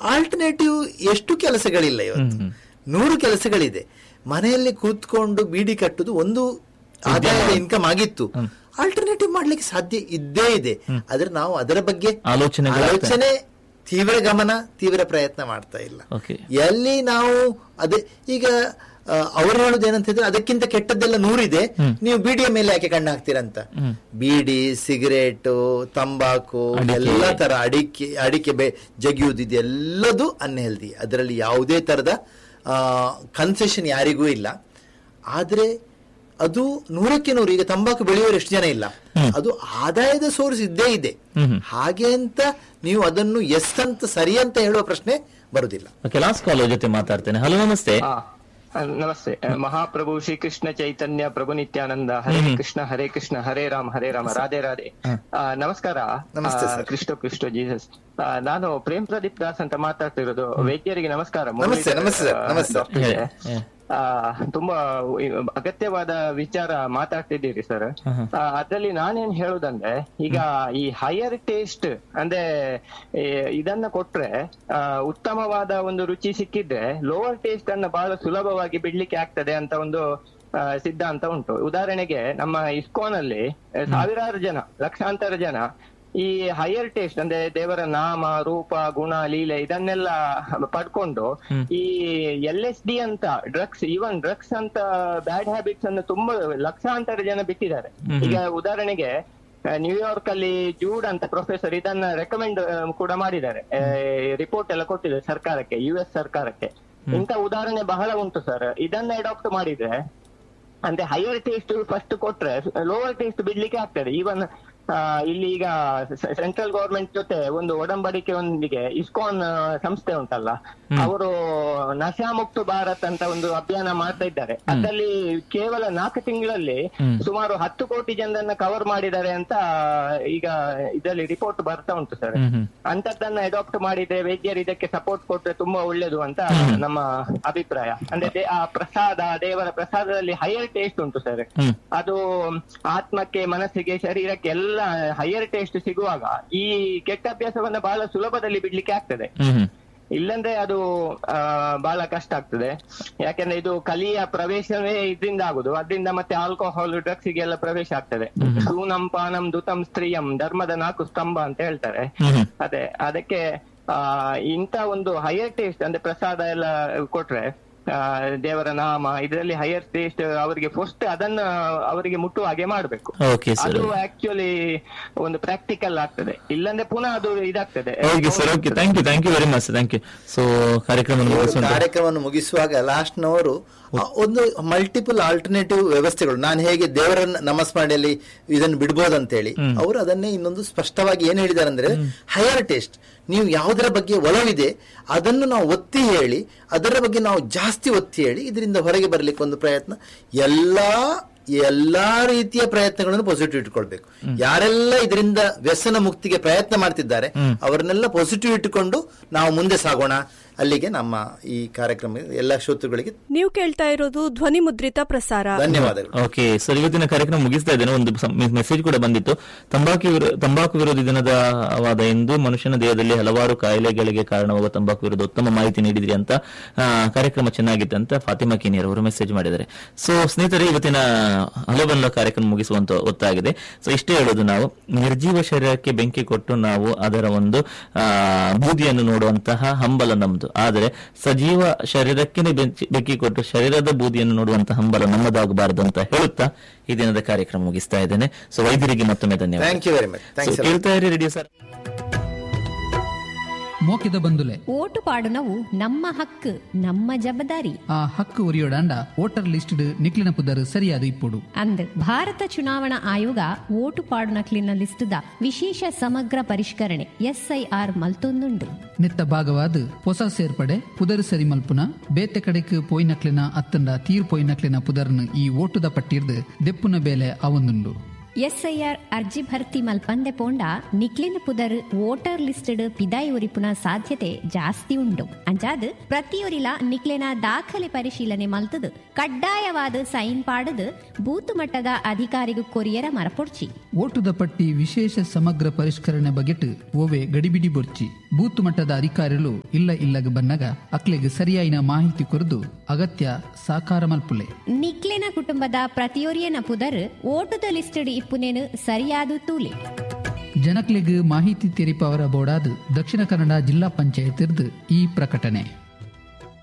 Alternative ಎಷ್ಟು ಕೆಲಸಗಳಿಲ್ಲ ಇವತ್ತು ನೂರು ಕೆಲಸಗಳಿದೆ ಮನೆಯಲ್ಲಿ ಕೂತ್ಕೊಂಡು ಬೀಡಿ ಕಟ್ಟುದು ಒಂದು ಆದಾಯದ ಇನ್ಕಮ್ ಆಗಿತ್ತು ಆಲ್ಟರ್ನೇಟಿವ್ ಮಾಡ್ಲಿಕ್ಕೆ ಸಾಧ್ಯ ಇದ್ದೇ ಇದೆ ಆದ್ರೆ ನಾವು ಅದರ ಬಗ್ಗೆ ಆಲೋಚನೆಗಳಾಗ್ತಾ- ಆಲೋಚನೆ ತೀವ್ರ ಗಮನ ತೀವ್ರ ಪ್ರಯತ್ನ ಮಾಡ್ತಾ ಇಲ್ಲ ಓಕೆ ಎಲ್ಲಿ ನಾವು ಅದೇ ಈಗ ಆ, ಅವ್ರು ಹೇಳುದು ಏನಂತ ಅದಕ್ಕಿಂತ ಕೆಟ್ಟದ್ದೆಲ್ಲ ನೂರಿದೆ ನೀವು ಬೀಡಿಯ ಮೇಲೆ ಯಾಕೆ ಕಣ್ಣು ಹಾಕ್ತೀರಂತ ಬೀಡಿ ಸಿಗರೇಟ್ ತಂಬಾಕು ಎಲ್ಲ ತರ ಅಡಿಕೆ ಅಡಿಕೆ ಬೆ ಜಗಿಯುವುದು ಇದೆಲ್ಲದು ಅನ್ಹೆಲ್ದಿ ಅದರಲ್ಲಿ ಯಾವುದೇ ತರದ ಕನ್ಸೆಷನ್ ಯಾರಿಗೂ ಇಲ್ಲ ಆದ್ರೆ ಅದು ನೂರಕ್ಕೆ ನೂರು ಈಗ ತಂಬಾಕು ಬೆಳೆಯೋರು ಎಷ್ಟು ಜನ ಇಲ್ಲ ಅದು ಆದಾಯದ ಸೋರ್ಸ್ ಇದ್ದೇ ಇದೆ ಹಾಗೆ ಅಂತ ನೀವು ಅದನ್ನು ಎಸ್ ಅಂತ ಸರಿ ಅಂತ ಹೇಳುವ ಪ್ರಶ್ನೆ ಬರುದಿಲ್ಲ ಓಕೆ ಲಾಸ್ಟ್ ಕಾಲ್ ಜೊತೆ ಮಾತಾಡ್ತೇನೆ ಹಲೋ ನಮಸ್ತೆ ಹಾ ನಮಸ್ತೆ ಮಹಾಪ್ರಭು ಶ್ರೀ ಕೃಷ್ಣ ಚೈತನ್ಯ ಪ್ರಭು ನಿತ್ಯಾನಂದ ಹರೇ ಕೃಷ್ಣ ಹರೇ ಕೃಷ್ಣ ಹರೇ ರಾಮ ಹರೇ ರಾಮ ರಾಧೆ ರಾಧೆ ಆ, ನಮಸ್ಕಾರ ನಮಸ್ತೆ, ಆ, ಸರ್. ಕ್ರಿಸ್ಟೋ ಕ್ರಿಸ್ಟೋ ಜೀಸಸ್ ಆ, ನಾನು ಪ್ರೇಮ್ ಪ್ರದೀಪ್ ದಾಸ್ ಅಂತ ಮಾತಾಡ್ತಿರೋದು ವೈದ್ಯರಿಗೆ ನಮಸ್ಕಾರ ನಮಸ್ತೆ, ಮುರಳೀಧರ್, ನಮಸ್ತೆ, ಸರ್, ಆ, ನಮಸ್ತೆ, ಸರ್. ಡಾಕ್ಟರ್ಗೆ. ಹೇಳಿ, ಹೇಳಿ. ಆ, ತುಂಬಾ ಅಗತ್ಯವಾದ ವಿಚಾರ ಮಾತಾಡ್ತಿದ್ದೀರಿ ಸರ್ ಅದ್ರಲ್ಲಿ ನಾನೇನ್ ಹೇಳುದಂದ್ರೆ ಈಗ ಈ ಹೈಯರ್ ಟೇಸ್ಟ್ ಅಂದ್ರೆ ಈ ಇದನ್ನ ಕೊಟ್ರೆ ಆ, ಉತ್ತಮವಾದ ಒಂದು ರುಚಿ ಸಿಕ್ಕಿದ್ರೆ ಲೋವರ್ ಟೇಸ್ಟ್ ಅನ್ನ ಬಹಳ ಸುಲಭವಾಗಿ ಬಿಡ್ಲಿಕ್ಕೆ ಆಗ್ತದೆ ಅಂತ ಒಂದು ಆ, ಸಿದ್ಧಾಂತ ಉಂಟು ಉದಾಹರಣೆಗೆ ನಮ್ಮ ಇಸ್ಕಾನ್ ಅಲ್ಲಿ ಆ, ಸಾವಿರಾರು ಜನ ಲಕ್ಷಾಂತರ ಜನ ಈ ಹೈಯರ್ ಟೇಸ್ಟ್ ಅಂದ್ರೆ ದೇವರ ನಾಮ ರೂಪ ಗುಣ ಲೀಲೆ ಇದನ್ನೆಲ್ಲ ಪಡ್ಕೊಂಡು ಈ ಎಲ್ ಎಸ್ ಡಿ ಅಂತ ಡ್ರಗ್ಸ್ ಈವನ್ ಡ್ರಗ್ಸ್ ಅಂತ ಬ್ಯಾಡ್ ಹ್ಯಾಬಿಟ್ಸ್ ಅನ್ನು ತುಂಬಾ ಲಕ್ಷಾಂತರ ಜನ ಬಿಟ್ಟಿದ್ದಾರೆ ಈಗ ಉದಾಹರಣೆಗೆ ಆ, ನ್ಯೂಯಾರ್ಕ್ ಅಲ್ಲಿ ಜೂಡ್ ಅಂತ ಪ್ರೊಫೆಸರ್ ಇದನ್ನ ರೆಕಮೆಂಡ್ ಕೂಡ ಮಾಡಿದ್ದಾರೆ ರಿಪೋರ್ಟ್ ಎಲ್ಲ ಕೊಟ್ಟಿದ್ದಾರೆ ಸರ್ಕಾರಕ್ಕೆ ಯು ಎಸ್ ಸರ್ಕಾರಕ್ಕೆ ಇಂಥ ಉದಾಹರಣೆ ಬಹಳ ಉಂಟು ಸರ್ ಇದನ್ನ ಅಡಾಪ್ಟ್ ಮಾಡಿದ್ರೆ ಅಂದ್ರೆ ಹೈಯರ್ ಟೇಸ್ಟ್ ಫಸ್ಟ್ ಕೊಟ್ರೆ ಲೋವರ್ ಟೇಸ್ಟ್ ಬಿಡ್ಲಿಕ್ಕೆ ಆಗ್ತದೆ ಈವನ್ ಇಲ್ಲಿ ಈಗ ಸೆಂಟ್ರಲ್ ಗವರ್ಮೆಂಟ್ ಜೊತೆ ಒಂದು ಒಡಂಬಡಿಕೆ ಒಂದಿಗೆ ಇಸ್ಕಾನ್ ಆ, ಸಂಸ್ಥೆ ಉಂಟಲ್ಲ ಅವರು ನಶಾಮುಕ್ತ ಭಾರತ್ ಅಂತ ಒಂದು ಅಭಿಯಾನ ಮಾಡ್ತಾ ಇದ್ದಾರೆ ಅದರಲ್ಲಿ ಕೇವಲ ನಾಲ್ಕು ತಿಂಗಳಲ್ಲಿ ಸುಮಾರು ಹತ್ತು ಕೋಟಿ ಜನರನ್ನ ಕವರ್ ಮಾಡಿದ್ದಾರೆ ಅಂತ ಈಗ ಇದರಲ್ಲಿ ರಿಪೋರ್ಟ್ ಬರ್ತಾ ಉಂಟು ಸರ್ ಅಂತದ್ದನ್ನ ಅಡಾಪ್ಟ್ ಮಾಡಿದ್ರೆ ವೈದ್ಯರು ಇದಕ್ಕೆ ಸಪೋರ್ಟ್ ಕೊಟ್ರೆ ತುಂಬಾ ಒಳ್ಳೇದು ಅಂತ ನಮ್ಮ ಅಭಿಪ್ರಾಯ ಅಂದ್ರೆ ದೇ- ಆ ಪ್ರಸಾದ ದೇವರ ಪ್ರಸಾದದಲ್ಲಿ ಹೈಯರ್ ಟೇಸ್ಟ್ ಉಂಟು ಸರ್ ಅದು ಆತ್ಮಕ್ಕೆ ಮನಸ್ಸಿಗೆ ಶರೀರಕ್ಕೆ ಎಲ್ಲ ಹೈಯರ್ ಟೇಸ್ಟ್ ಸಿಗುವಾಗ ಈ ಕೆಟ್ಟ ಅಭ್ಯಾಸವನ್ನ ಬಹಳ ಸುಲಭದಲ್ಲಿ ಬಿಡ್ಲಿಕ್ಕೆ ಆಗ್ತದೆ ಹ್ಮ್ ಹ್ಮ್ ಇಲ್ಲಂದ್ರೆ ಅದು ಆ, ಬಹಳ ಕಷ್ಟ ಆಗ್ತದೆ ಯಾಕಂದ್ರೆ ಇದು ಕಲಿಯ ಪ್ರವೇಶವೇ ಇದರಿಂದ ಆಗುದು ಅದರಿಂದ ಮತ್ತೆ ಆಲ್ಕೋಹಾಲ್ ಡ್ರಗ್ಸ್ ಗೆಲ್ಲ ಪ್ರವೇಶ ಆಗ್ತದೆ ಸೂನಂ ಪಾನಂ ದುತಂ ಸ್ತ್ರೀಯಂ ಧರ್ಮದ ನಾಲ್ಕು ಸ್ತಂಭ ಅಂತ ಹೇಳ್ತಾರೆ ಅದೇ ಅದಕ್ಕೆ ಆ ಇಂತ ಒಂದು ಹೈಯರ್ ಟೇಸ್ಟ್ ಅಂದ್ರೆ ಪ್ರಸಾದ ಎಲ್ಲ ಕೊಟ್ರೆ ಆ, ದೇವರ ನಾಮ ಇದರಲ್ಲಿ ಹೈಯರ್ ಟೇಸ್ಟ್ ಅವರಿಗೆ ಫಸ್ಟ್ ಅದನ್ನ ಅವರಿಗೆ ಮುಟ್ಟುವ ಹಾಗೆ ಮಾಡ್ಬೇಕು ಓಕೆ ಸರ್ ಅದು ಆಕ್ಚುಲಿ ಒಂದು ಪ್ರಾಕ್ಟಿಕಲ್ ಆಗ್ತದೆ ಇಲ್ಲಂದ್ರೆ ಪುನಃ ಅದು ಇದಾಗ್ತದೆ okay sir okay thank you thank you very much thank you so ಕಾರ್ಯಕ್ರಮ ಮುಗಿಸುವಂತ ಕಾರ್ಯಕ್ರಮವನ್ನು ಮುಗಿಸುವಾಗ ಲಾಸ್ಟ್ನವರು ಒಂದು ಮಲ್ಟಿಪಲ್ ಆಲ್ಟರ್ನೇಟಿವ್ ವ್ಯವಸ್ಥೆಗಳು ನಾನು ಹೇಗೆ ದೇವರನ್ನ ನಮಸ್ಮರಣೆಯಲ್ಲಿ ಇದನ್ನು ಬಿಡ್ಬೋದಂತೇಳಿ ಅವರು ಅದನ್ನೇ ಇನ್ನೊಂದು ಸ್ಪಷ್ಟವಾಗಿ ಏನ್ ಹೇಳಿದ್ದಾರೆ ಅಂದ್ರೆ ಹೈಯರ್ ಟೇಸ್ಟ್ ನೀವು ಯಾವುದರ ಬಗ್ಗೆ ಒಲವಿದೆ ಅದನ್ನು ನಾವು ಒತ್ತಿ ಹೇಳಿ ಅದರ ಬಗ್ಗೆ ನಾವು ಜಾಸ್ತಿ ಒತ್ತಿ ಹೇಳಿ ಇದರಿಂದ ಹೊರಗೆ ಬರಲಿಕ್ಕೆ ಒಂದು ಪ್ರಯತ್ನ ಎಲ್ಲಾ ಎಲ್ಲಾ ರೀತಿಯ ಪ್ರಯತ್ನಗಳನ್ನು ಪಾಸಿಟಿವ್ ಇಟ್ಕೊಳ್ಬೇಕು ಯಾರೆಲ್ಲ ಇದರಿಂದ ವ್ಯಸನ ಮುಕ್ತಿಗೆ ಪ್ರಯತ್ನ ಮಾಡ್ತಿದ್ದಾರೆ ಅವರನ್ನೆಲ್ಲ ಪಾಸಿಟಿವ್ ಇಟ್ಟುಕೊಂಡು ನಾವು ಮುಂದೆ ಸಾಗೋಣ ಅಲ್ಲಿಗೆ ನಮ್ಮ ಈ ಕಾರ್ಯಕ್ರಮ ಎಲ್ಲ ಶ್ರೋತೃಗಳಿಗೆ ನೀವು ಕೇಳ್ತಾ ಇರೋದು ಧ್ವನಿ ಮುದ್ರಿತ ಪ್ರಸಾರ ಧನ್ಯವಾದಗಳು ಓಕೆ ಸರ್ ಇವತ್ತಿನ ಕಾರ್ಯಕ್ರಮ ಮುಗಿಸ್ತಾ ಇದ್ದೇನೆ ಒಂದು ಮೆಸೇಜ್ ಕೂಡ ಬಂದಿತ್ತು ತಂಬಾಕು ವಿರೋ- ತಂಬಾಕು ವಿರೋಧಿ ದಿನದ ವಾದ ಎಂದು ಮನುಷ್ಯನ ದೇಹದಲ್ಲಿ ಹಲವಾರು ಕಾಯಿಲೆಗಳಿಗೆ ಕಾರಣವಾಗುವ ತಂಬಾಕು ವಿರುದ್ಧ ಉತ್ತಮ ಮಾಹಿತಿ ನೀಡಿದ್ರಿ ಅಂತ ಆ, ಕಾರ್ಯಕ್ರಮ ಚೆನ್ನಾಗಿತ್ತು ಅಂತ ಫಾತಿಮಾ ಕಿನಿಯರ್ ಅವರು ಮೆಸೇಜ್ ಮಾಡಿದ್ದಾರೆ ಸೊ ಸ್ನೇಹಿತರೆ ಇವತ್ತಿನ ಹಲವಲ್ಲ ಕಾರ್ಯಕ್ರಮ ಮುಗಿಸುವಂತ ಒತ್ತಾಗಿದೆ ಸೊ ಇಷ್ಟೇ ಹೇಳೋದು ನಾವು ನಿರ್ಜೀವ ಶರೀರಕ್ಕೆ ಬೆಂಕಿ ಕೊಟ್ಟು ನಾವು ಅದರ ಒಂದು ಆ, ಬೂದಿಯನ್ನು ನೋಡುವಂತಹ ಹಂಬಲ ನಮ್ದು ಆದರೆ ಸಜೀವ ಶರೀರಕ್ಕೆ ಬೆಂಕಿ ಬೆಂಕಿ ಕೊಟ್ಟು ಶರೀರದ ಬೂದಿಯನ್ನು ನೋಡುವಂತಹ ಹಂಬಲ ನಮ್ಮದಾಗಬಾರದು ಅಂತ ಹೇಳುತ್ತಾ ಈ ದಿನದ ಕಾರ್ಯಕ್ರಮ ಮುಗಿಸ್ತಾ ಇದ್ದೇನೆ ಸೊ ವೈದ್ಯರಿಗೆ ಮತ್ತೊಮ್ಮೆ ಧನ್ಯವಾದ thank you very much So, thanks ಕೇಳ್ತಾ ಇರಿ ರೇಡಿಯೋ ಸರ್ ಮೋಕಿದ ಬಂದುಲೆ ಓಟು ಪಾಡುನವು ನಮ್ಮ ಹಕ್ಕು ನಮ್ಮ ಜವಾಬ್ದಾರಿ ಆ ಹಕ್ಕು ಉರಿಯೋಡಾಂಡ ವೋಟರ್ ಲಿಸ್ಟ್ ನಿಕ್ಲಿನ ಪುದರ್ ಸರಿಯಾದ ಇಪ್ಪುಡು ಅಂದ್ ಭಾರತ ಚುನಾವಣಾ ಆಯೋಗ ಓಟು ಪಾಡುನಕ್ಲಿನ ಲಿಸ್ತುದ ವಿಶೇಷ ಸಮಗ್ರ ಪರಿಷ್ಕರಣೆ ಎಸ್ಐಆರ್ ಮಲ್ತೊಂದುಂಡು ನೆತ್ತ ಭಾಗವಾದ ಹೊಸ ಸೇರ್ಪಡೆ ಪುದರ್ ಸರಿ ಮಲ್ಪುನ ಬೇತೆ ಕಡೆಕ್ ಪೋಯ್ನಕ್ಲಿನ ಅತ್ತಂಡ ತೀರ್ ಪೋಯ್ನಕ್ಲಿನ ಪುದರ್ನ ಈ ಓಟುದ ಪಟ್ಟಿರ್ದು ದೆಪ್ಪುನ ಬೇಲೆ ಅವೊಂದುಂಡು ಎಸ್ಐಆರ್ ಅರ್ಜಿ ಭರ್ತಿ ಮಲ್ಪಂದೆ ಪೋಂಡ ನಿಕ್ಲಿನ ಪುದರ್ ವೋಟರ್ ಲಿಸ್ಟೆಡ್ ಪಿದಾಯಿ ಉರಿಪುನ ಸಾಧ್ಯತೆ ಜಾಸ್ತಿ ಉಂಡು ಅಂಚಾದ್ ಪ್ರತಿಯೊರಿಲ ನಿಕ್ಲೆನ ದಾಖಲೆ ಪರಿಶೀಲನೆ ಮಲ್ತದು ಕಡ್ಡಾಯವಾದ ಸೈನ್ ಪಾಡದು ಬೂತ್ ಮಟ್ಟದ ಅಧಿಕಾರಿಗೂ ಕೊರಿಯರ ಮರಪೊಡ್ಚಿ ಓಟುದ ಪಟ್ಟಿ ವಿಶೇಷ ಸಮಗ್ರ ಪರಿಷ್ಕರಣೆ ಬಗೆಟ್ ಓವೆ ಗಡಿಬಿಡಿ ಬೊರ್ಚಿ ಬೂತ್ ಮಟ್ಟದ ಅಧಿಕಾರಿಗಳು ಇಲ್ಲ ಇಲ್ಲಗ ಬನ್ನಗ ಅಕ್ಲೆಗ್ ಸರಿಯಾಯಿನ ಮಾಹಿತಿ ಕೊರದು ಅಗತ್ಯ ಸಾಕಾರ ಮಲ್ಪುಲೆ ನಿಕ್ಲೆನ ಕುಟುಂಬದ ಪ್ರತಿಯೊರಿಯನ ಪುದರ್ ಓಟುದ ಲಿಸ್ಟೆಡ್ ಇಪ್ಪುನೇನು ಸರಿಯಾದ ತೂಲೆ ಜನಕ್ಲೆಗ್ ಮಾಹಿತಿ ತೆರಿಪವರ ಬೋರ್ಡಾದ್ ದಕ್ಷಿಣ ಕನ್ನಡ ಜಿಲ್ಲಾ ಪಂಚಾಯತ್ ಈ ಪ್ರಕಟಣೆ